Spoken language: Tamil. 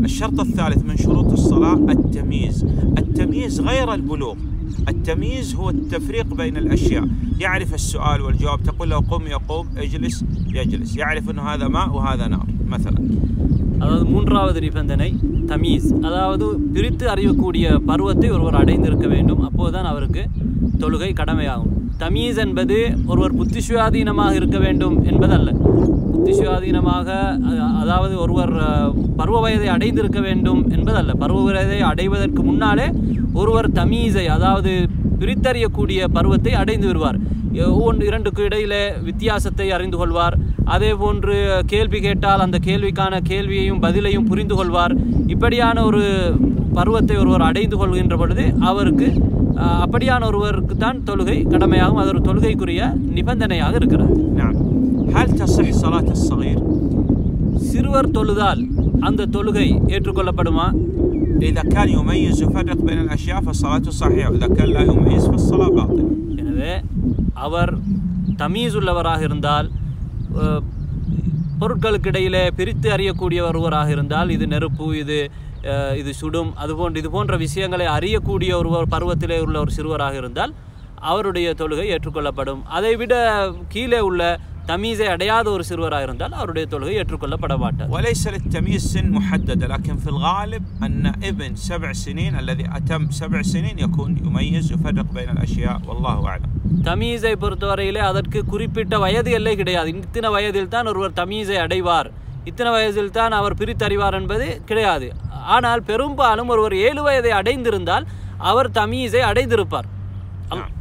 الشرط الثالث من شروط الصلاة التمييز التمييز غير البلوغ التمييز هو التفريق بين الأشياء يعرف السؤال والجواب تقول له قم يقوم اجلس يجلس يعرف أنه هذا ماء وهذا نار مثلا அதாவது மூன்றாவது நிபந்தனை தமீஸ் அதாவது பிரித்து அறியக்கூடிய பருவத்தை ஒருவர் அடைந்திருக்க வேண்டும் அப்போதுதான் அவருக்கு தொழுகை கடமையாகும் தமீஸ் என்பது ஒருவர் புத்தி சுயாதீனமாக இருக்க வேண்டும் என்பதல்ல புத்தி சுயாதீனமாக அ- அதாவது ஒருவர் அஹ், பருவ வயதை அடைந்திருக்க வேண்டும் என்பதல்ல பருவ வயதை அடைவதற்கு முன்னாலே ஒருவர் தமீஸை அதாவது பிரித்தறியக்கூடிய பருவத்தை அடைந்து விடுவார் ஒவ்வொன்று இரண்டுக்கு இடையிலே வித்தியாசத்தை அறிந்து கொள்வார் அதே போன்று கேள்வி கேட்டால் அந்த கேள்விக்கான கேள்வியையும் பதிலையும் புரிந்து கொள்வார் இப்படியான ஒரு பருவத்தை ஒருவர் அடைந்து கொள்கின்ற பொழுது அவருக்கு அஹ், அப்படியான ஒருவருக்கு தான் தொழுகை கடமையாகும் அது ஒரு தொழுகைக்குரிய நிபந்தனையாக இருக்கிறது نعم هل تصح صلاة الصغير சிறுவர் தொழுதால் அந்த தொழுகை ஏற்றுக்கொள்ளப்படுமா إذا كان يميز يفرق بين الأشياء فصلاته صحيحة وإذا كان لا يميز فالصلاة باطلة எனவே அவர் தமீஸ் உள்ளவராக இருந்தால் அஹ், பொருட்களுக்கு இடையிலே பிரித்து அறியக்கூடிய ஒருவராக இருந்தால் இது நெருப்பு இது அஹ், இது சுடும் அதுபோன்று இது போன்ற விஷயங்களை அறியக்கூடிய ஒருவர் பருவத்திலே உள்ள ஒரு சிறுவராக இருந்தால் அவருடைய தொழுகை ஏற்றுக்கொள்ளப்படும் அதைவிட கீழே உள்ள தமீஸை அடையாத ஒரு சிறுவராக இருந்தால் அவருடைய தொழுகை ஏற்றுக்கொள்ளப்பட மாட்டார் وليس للتمييز سن محددة لكن في الغالب أن ابن سبع سنين الذي أتم سبع سنين يكون يميز يفرق بين الأشياء والله أعلم தமீஸை பொறுத்தவரையிலே அதற்கு குறிப்பிட்ட வயது எல்லை கிடையாது இத்தனை வயதில் தான் ஒருவர் தமீஸை அடைவார் இத்தனை வயதில் தான் அவர் பிரித்தறிவார் என்பது கிடையாது ஆனால் பெரும்பாலும் ஒருவர் ஏழு வயதை அடைந்திருந்தால் அவர் தமீஸை அடைந்திருப்பார் அல்-